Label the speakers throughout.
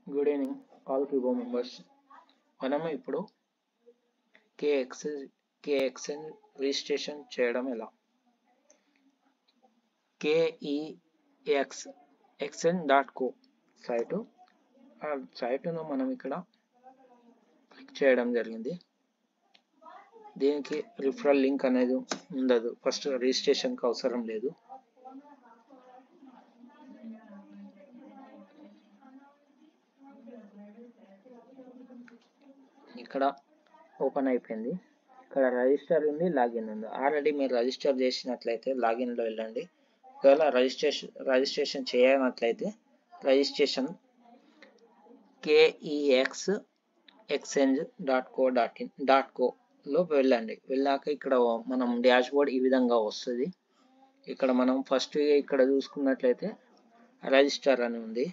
Speaker 1: Good evening all Kibo members మనము ఇప్పుడు KX KXN registration చేయడం ఎలా KEX XN dot co site ఆ సైటును మనం ఇక్కడ క్లిక్ చేయడం జరిగింది దీనికి రిఫరల్ లింక్ అనేది ఉండదు ఫస్ట్ రిజిస్ట్రేషన్కి అవసరం లేదు ఇక్కడ ఓపెన్ అయిపోయింది ఇక్కడ రిజిస్టర్ ఉంది లాగిన్ ఉంది ఆల్రెడీ మీరు రిజిస్టర్ చేసినట్లయితే లాగిన్లో వెళ్ళండి ఒకవేళ రిజిస్ట్రేషన్ రిజిస్ట్రేషన్ చేయనట్లయితే registration KEX exchange dot co dot in dot కోలో వెళ్ళండి వెళ్ళాక ఇక్కడ మనం డాష్ బోర్డ్ ఈ విధంగా వస్తుంది ఇక్కడ మనం ఫస్ట్ ఇక్కడ చూసుకున్నట్లయితే రిజిస్టర్ అని ఉంది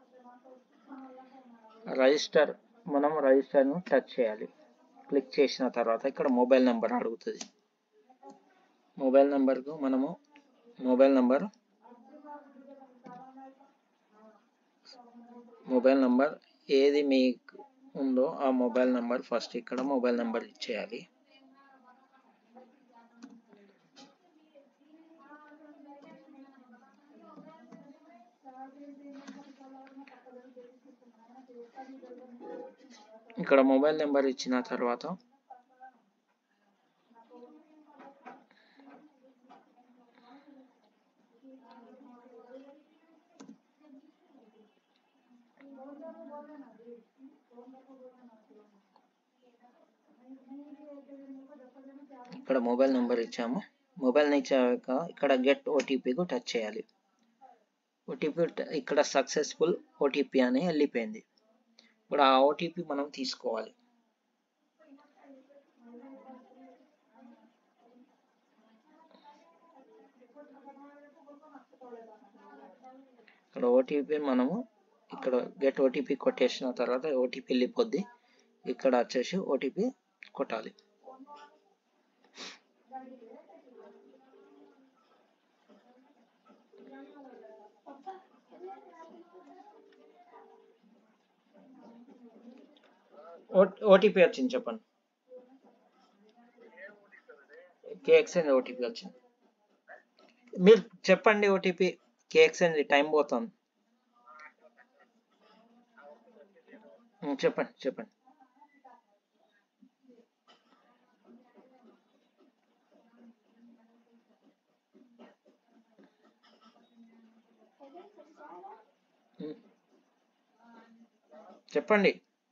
Speaker 1: రిజిస్టర్ మనం రిజిస్టర్ను టచ్ చేయాలి క్లిక్ చేసిన తర్వాత ఇక్కడ మొబైల్ నెంబర్ అడుగుతుంది మొబైల్ నెంబర్కు మనము మొబైల్ నెంబర్ మొబైల్ నెంబర్ ఏది మీకు ఉందో ఆ మొబైల్ నెంబర్ ఫస్ట్ ఇక్కడ మొబైల్ నెంబర్ ఇచ్చేయాలి ఇక్కడ మొబైల్ నెంబర్ ఇచ్చిన తర్వాత ఇక్కడ మొబైల్ నెంబర్ ఇచ్చాము మొబైల్ ఇచ్చాక ఇక్కడ గెట్ ఓటీపీకు టచ్ చేయాలి ఓటీపీ ఇక్కడ సక్సెస్ఫుల్ ఓటీపీ అని వెళ్ళిపోయింది ఇప్పుడు ఆ ఓటీపీ మనం తీసుకోవాలి ఇక్కడ ఓటీపీ మనము ఇక్కడ గెట్ ఓటీపీ కొట్టేసిన తర్వాత ఓటీపీ వెళ్ళిపోద్ది ఇక్కడ వచ్చేసి ఓటీపీ కొట్టాలి ఓటీపీ వచ్చింది చెప్పండి కేఎక్స్ఎన్ ఓటీపీ వచ్చింది మీరు చెప్పండి ఓటీపీ కేఎక్స్ఎన్ టైం పోతుంది చెప్పండి చెప్పండి చెప్పండి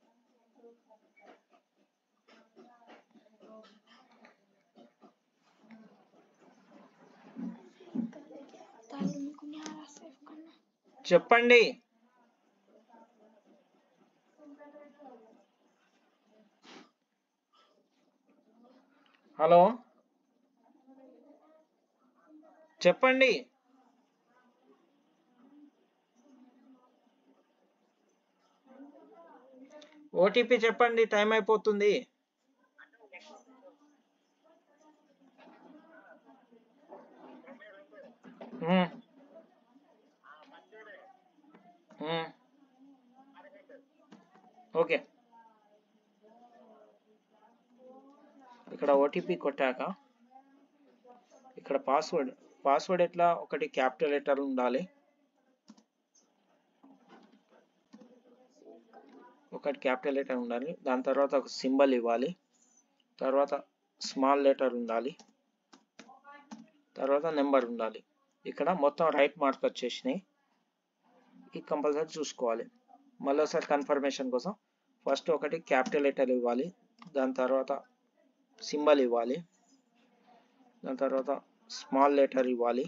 Speaker 1: చెప్పండి హలో చెప్పండి ఓటీపీ చెప్పండి టైం అయిపోతుంది ఓకే ఇక్కడ ఓటీపీ కొట్టాక ఇక్కడ పాస్వర్డ్ పాస్వర్డ్ ఎట్లా ఒకటి క్యాపిటల్ లెటర్ ఉండాలి ఒకటి క్యాపిటల్ లెటర్ ఉండాలి దాని తర్వాత ఒక సింబల్ ఇవ్వాలి తర్వాత స్మాల్ లెటర్ ఉండాలి తర్వాత నెంబర్ ఉండాలి ఇక్కడ మొత్తం రైట్ మార్క్ వచ్చేసినాయి ఇది కంపల్సరీ చూసుకోవాలి మళ్ళీసారి కన్ఫర్మేషన్ కోసం ఫస్ట్ ఒకటి క్యాపిటల్ లెటర్ ఇవ్వాలి దాని తర్వాత సింబల్ ఇవ్వాలి దాని తర్వాత స్మాల్ లెటర్ ఇవ్వాలి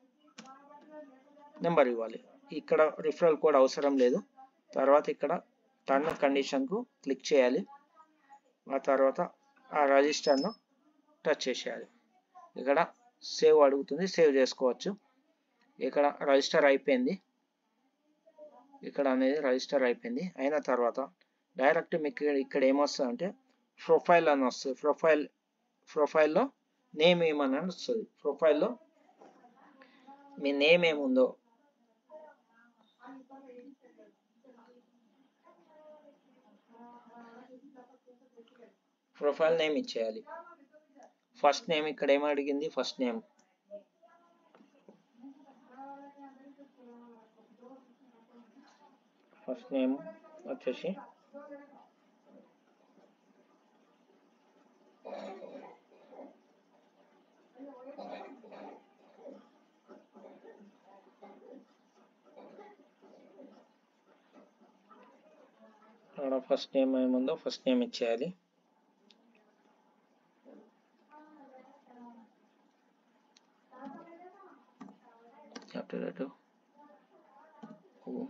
Speaker 1: నెంబర్ ఇవ్వాలి ఇక్కడ రిఫరల్ కోడ్ అవసరం లేదు తర్వాత ఇక్కడ టర్న్ కండిషన్కు క్లిక్ చేయాలి ఆ తర్వాత ఆ రిజిస్టర్ను టచ్ చేసేయాలి ఇక్కడ సేవ్ అడుగుతుంది సేవ్ చేసుకోవచ్చు ఇక్కడ రిజిస్టర్ అయిపోయింది ఇక్కడ అనేది రిజిస్టర్ అయిపోయింది అయిన తర్వాత డైరెక్ట్ మీకు ఇక్కడ ఏమొస్తుంది అంటే ప్రొఫైల్ అని వస్తుంది ప్రొఫైల్ ప్రొఫైల్లో నేమ్ ఏమని వస్తుంది ప్రొఫైల్లో మీ నేమ్ ఏముందో ప్రొఫైల్ నేమ్ ఇచ్చేయాలి ఫస్ట్ నేమ్ ఇక్కడ ఏం అడిగింది ఫస్ట్ నేమ్ ఫస్ట్ నేమ్ వచ్చేసి అక్కడ ఫస్ట్ నేమ్ ఏముందో ఫస్ట్ నేమ్ ఇచ్చేయాలి after that uh, oh.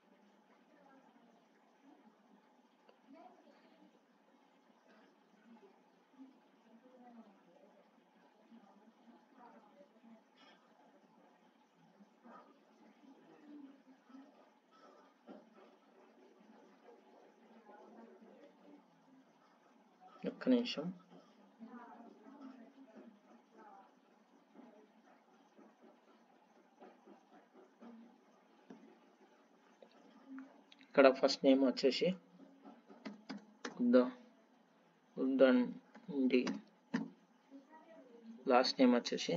Speaker 1: ఒక్క నిమిషం ఇక్కడ ఫస్ట్ నేమ్ వచ్చేసి ఉద్ద ఉద్దండి లాస్ట్ నేమ్ వచ్చేసి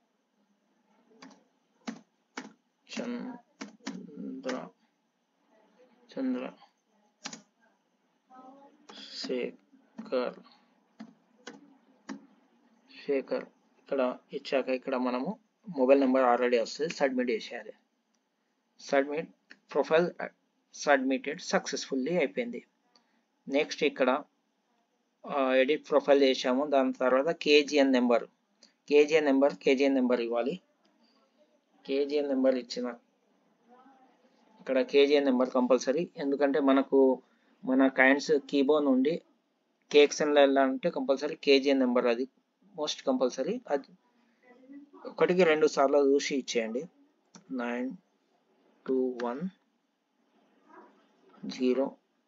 Speaker 1: చంద్ర చంద్ర శేఖర్ శేఖర్ ఇక్కడ ఇచ్చాక ఇక్కడ మనము మొబైల్ నెంబర్ ఆల్రెడీ వస్తుంది సబ్మిట్ చేసేయాలి సబ్మిట్ ప్రొఫైల్ సబ్మిటెడ్ సక్సెస్ఫుల్లీ అయిపోయింది నెక్స్ట్ ఇక్కడ ఎడిట్ ప్రొఫైల్ చేసాము దాని తర్వాత KGN number KGN number KGN number ఇవ్వాలి కేజీఎన్ నెంబర్ ఇచ్చిన ఇక్కడ కేజీఎన్ నెంబర్ కంపల్సరీ ఎందుకంటే మనకు మన కైండ్స్ కీబో నుండి కేక్స్ఎన్లో వెళ్ళాలంటే కంపల్సరీ కేజీఎన్ నెంబర్ అది మోస్ట్ కంపల్సరీ అది ఒకటికి రెండు సార్లు చూసి ఇచ్చేయండి nine two one zero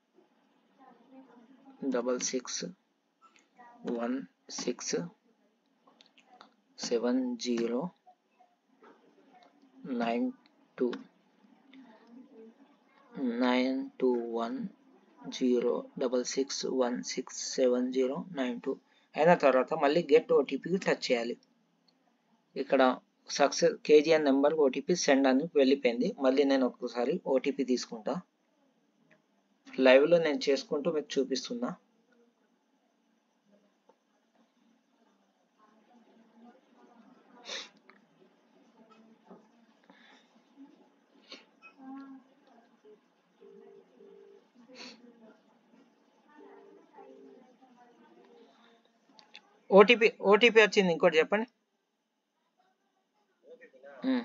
Speaker 1: double six one six seven zero nine two nine two one zero double six one six seven zero nine two అయిన తర్వాత మళ్ళీ గెట్ ఓటీపీకి టచ్ చేయాలి ఇక్కడ success KGN number OTP send అని వెళ్ళిపోయింది మళ్ళీ నేను ఒక్కసారి ఓటీపీ తీసుకుంటా లైవ్లో నేను చేసుకుంటూ మీకు చూపిస్తున్నా ఓటీపీ ఓటీపీ వచ్చింది ఇంకోటి చెప్పండి ఉమ్.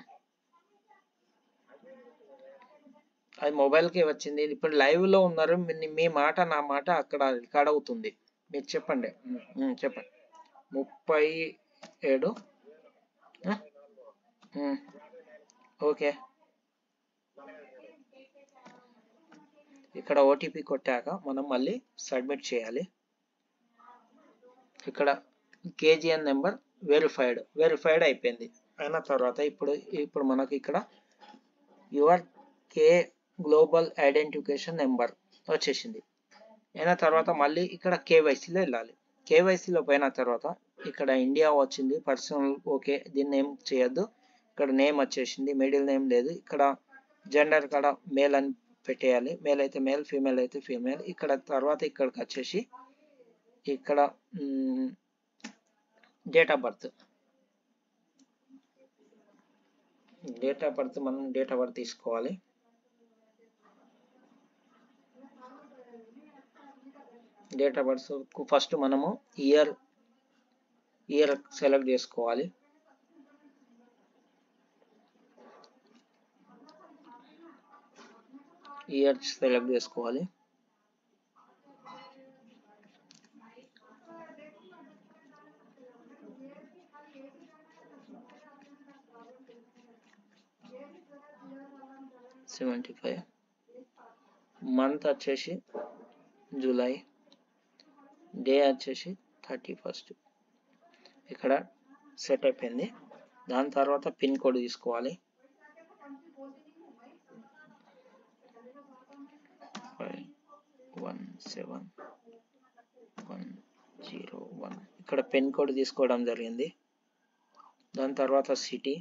Speaker 1: అది మొబైల్కి వచ్చింది ఇప్పుడు live లో ఉన్నారు మీ మీ మాట నా మాట అక్కడ రికార్డ్ అవుతుంది మీరు చెప్పండి ఉమ్, ఉమ్, చెప్పండి ముప్పై ఏడు ఆ? ఉమ్, ఓకే ఇక్కడ ఓటీపీ కొట్టాక మనం మళ్ళీ సబ్మిట్ చేయాలి ఇక్కడ కేజీఎన్ నెంబర్ వెరిఫైడ్ వెరిఫైడ్ అయిపోయింది అయిన తర్వాత ఇప్పుడు ఇప్పుడు మనకు ఇక్కడ your K global identification number వచ్చేసింది అయిన తర్వాత మళ్ళీ ఇక్కడ కేవైసీలో వెళ్ళాలి కేవైసీలో పోయిన తర్వాత ఇక్కడ ఇండియా వచ్చింది పర్సనల్ ఓకే దీన్ని ఏం చేయొద్దు ఇక్కడ నేమ్ వచ్చేసింది మిడిల్ నేమ్ లేదు ఇక్కడ జెండర్ కూడా మేల్ అని పెట్టేయాలి మేల్ అయితే మేల్ ఫీమేల్ అయితే ఫీమేల్ ఇక్కడ తర్వాత ఇక్కడికి వచ్చేసి ఇక్కడ date of birth date of birth మనం డేట్ ఆఫ్ బర్త్ తీసుకోవాలి డేట్ ఆఫ్ బర్త్ ఫస్ట్ మనము ఇయర్ ఇయర్ సెలెక్ట్ చేసుకోవాలి ఇయర్ సెలెక్ట్ చేసుకోవాలి సెవెంటీ ఫైవ్ మంత్ వచ్చేసి జూలై డే వచ్చేసి థర్టీ ఫస్ట్ ఇక్కడ సెట్ అయిపోయింది దాని తర్వాత పిన్ కోడ్ తీసుకోవాలి five one seven one zero one ఇక్కడ పిన్ కోడ్ తీసుకోవడం జరిగింది దాని తర్వాత సిటీ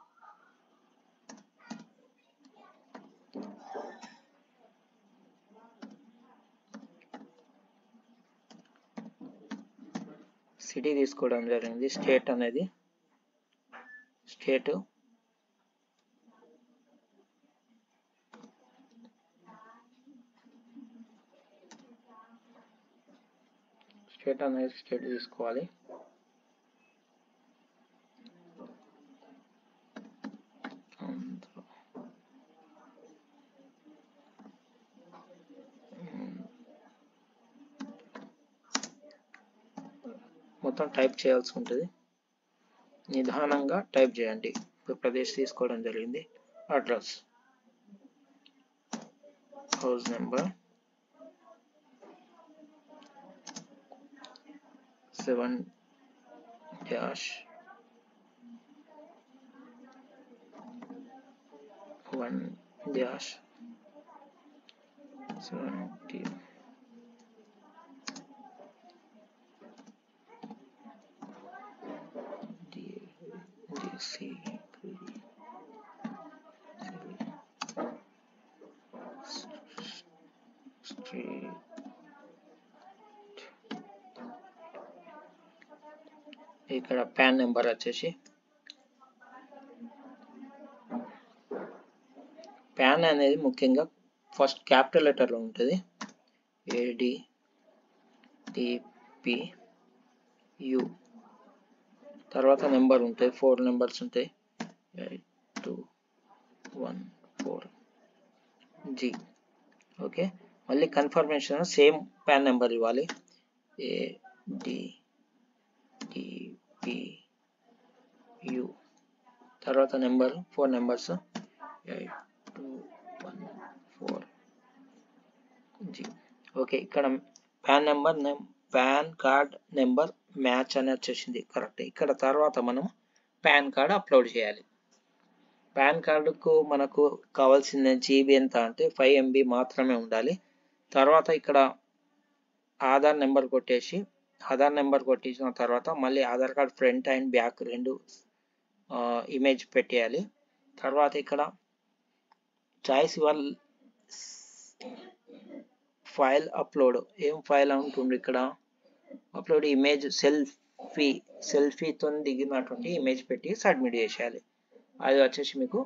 Speaker 1: సిటీ తీసుకోవడం జరిగింది స్టేట్ అనేది స్టేట్ స్టేట్ అనేది స్టేట్ తీసుకోవాలి ఆంధ్ర. మ్మ్. మొత్తం టైప్ చేయాల్సి ఉంటుంది నిదానంగా టైప్ చేయండి ఇప్పుడు ప్రదేశ్ తీసుకోవడం జరిగింది address house number seven dash one dash seventy DC Street ఇక్కడ ప్యాన్ నెంబర్ వచ్చేసి ప్యాన్ అనేది ముఖ్యంగా ఫస్ట్ క్యాపిటల్ లెటర్లో ఉంటుంది ఏడి టిపి యు తర్వాత నెంబర్ ఉంటాయి ఫోర్ నెంబర్స్ ఉంటాయి eight two one four G okay మళ్ళీ కన్ఫర్మేషన్ సేమ్ ప్యాన్ నెంబర్ ఇవ్వాలి ఏ డి టిపి యు తర్వాత number four numbers eight two one four G okay ఇక్కడ PAN number PAN card number match అని వచ్చేసింది correct ఇక్కడ తర్వాత మనం పాన్ కార్డ్ అప్లోడ్ చేయాలి పాన్ కార్డుకు మనకు కావాల్సిన జీబీ ఎంత అంటే ఫైవ్ ఎంబీ మాత్రమే ఉండాలి తర్వాత ఇక్కడ ఆధార్ నెంబర్ కొట్టేసి ఆధార్ నెంబర్ కొట్టించిన తర్వాత మళ్ళీ Aadhaar card front and back రెండు ఇమేజ్ పెట్టేయాలి తర్వాత ఇక్కడ చాయిస్ ఇవాళ ఫైల్ అప్లోడ్ ఏం ఫైల్ ఉంటుంది ఇక్కడ అప్లోడ్ ఇమేజ్ సెల్ఫీ సెల్ఫీతో దిగినటువంటి ఇమేజ్ పెట్టి సబ్మిట్ చేసేయాలి అది వచ్చేసి మీకు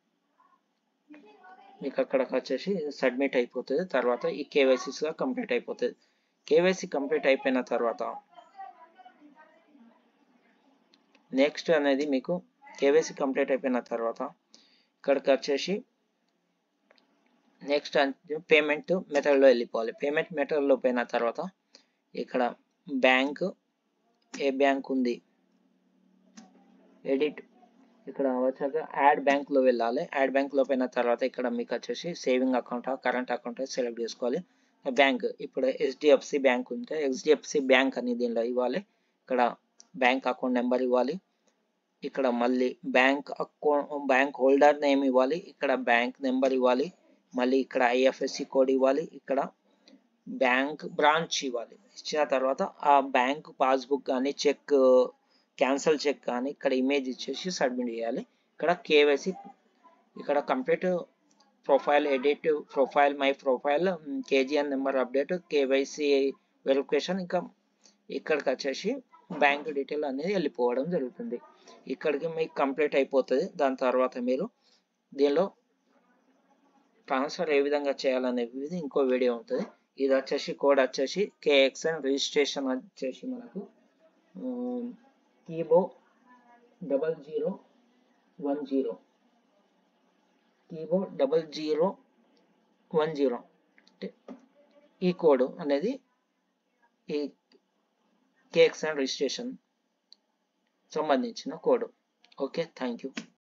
Speaker 1: మీకు అక్కడికి వచ్చేసి సబ్మిట్ అయిపోతుంది తర్వాత ఈ కేవైసీస్గా కంప్లీట్ అయిపోతుంది కేవైసీ కంప్లీట్ అయిపోయిన తర్వాత నెక్స్ట్ అనేది మీకు కేవైసీ కంప్లీట్ అయిపోయిన తర్వాత ఇక్కడికి వచ్చేసి నెక్స్ట్ పేమెంట్ మెథడ్లో వెళ్ళిపోవాలి పేమెంట్ మెథడ్లో పోయిన తర్వాత ఇక్కడ బ్యాంక్ ఏ బ్యాంక్ ఉంది ఎడిట్ ఇక్కడ వచ్చాక యాడ్ బ్యాంక్లో వెళ్ళాలి యాడ్ బ్యాంక్లో పోయిన తర్వాత ఇక్కడ మీకు వచ్చేసి saving account current account select చేసుకోవాలి బ్యాంక్ ఇప్పుడు హెచ్డిఎఫ్సి బ్యాంక్ ఉంటే హెచ్డిఎఫ్సి బ్యాంక్ అని దీనిలో ఇవ్వాలి ఇక్కడ బ్యాంక్ అకౌంట్ నెంబర్ ఇవ్వాలి ఇక్కడ మళ్ళీ bank account bank holder name ఇవ్వాలి ఇక్కడ బ్యాంక్ నెంబర్ ఇవ్వాలి మళ్ళీ ఇక్కడ ఐఎఫ్ఎస్సి కోడ్ ఇవ్వాలి ఇక్కడ బ్యాంక్ బ్రాంచ్ ఇవ్వాలి ఇచ్చిన తర్వాత ఆ బ్యాంక్ పాస్బుక్ కానీ చెక్ క్యాన్సల్ చెక్ కానీ ఇక్కడ ఇమేజ్ ఇచ్చేసి సబ్మిట్ చేయాలి ఇక్కడ కేవైసీ ఇక్కడ complete profile edit profile my profile KGN number update KYC verification ఇంకా ఇక్కడికి వచ్చేసి బ్యాంక్ డీటెయిల్ అనేది వెళ్ళిపోవడం జరుగుతుంది ఇక్కడికి మీకు కంప్లీట్ అయిపోతుంది దాని తర్వాత మీరు దీనిలో ట్రాన్స్ఫర్ ఏ విధంగా చేయాలనేది ఇంకో వీడియో ఉంటుంది ఇది వచ్చేసి కోడ్ వచ్చేసి కేఎక్స్ఎన్ రిజిస్ట్రేషన్ వచ్చేసి మనకు Kibo double zero one zero Kibo double zero one zero అంటే ఈ కోడ్ అనేది ఈ కేఎక్స్ఎన్ రిజిస్ట్రేషన్ సంబంధించిన కోడ్ ఓకే థ్యాంక్ యూ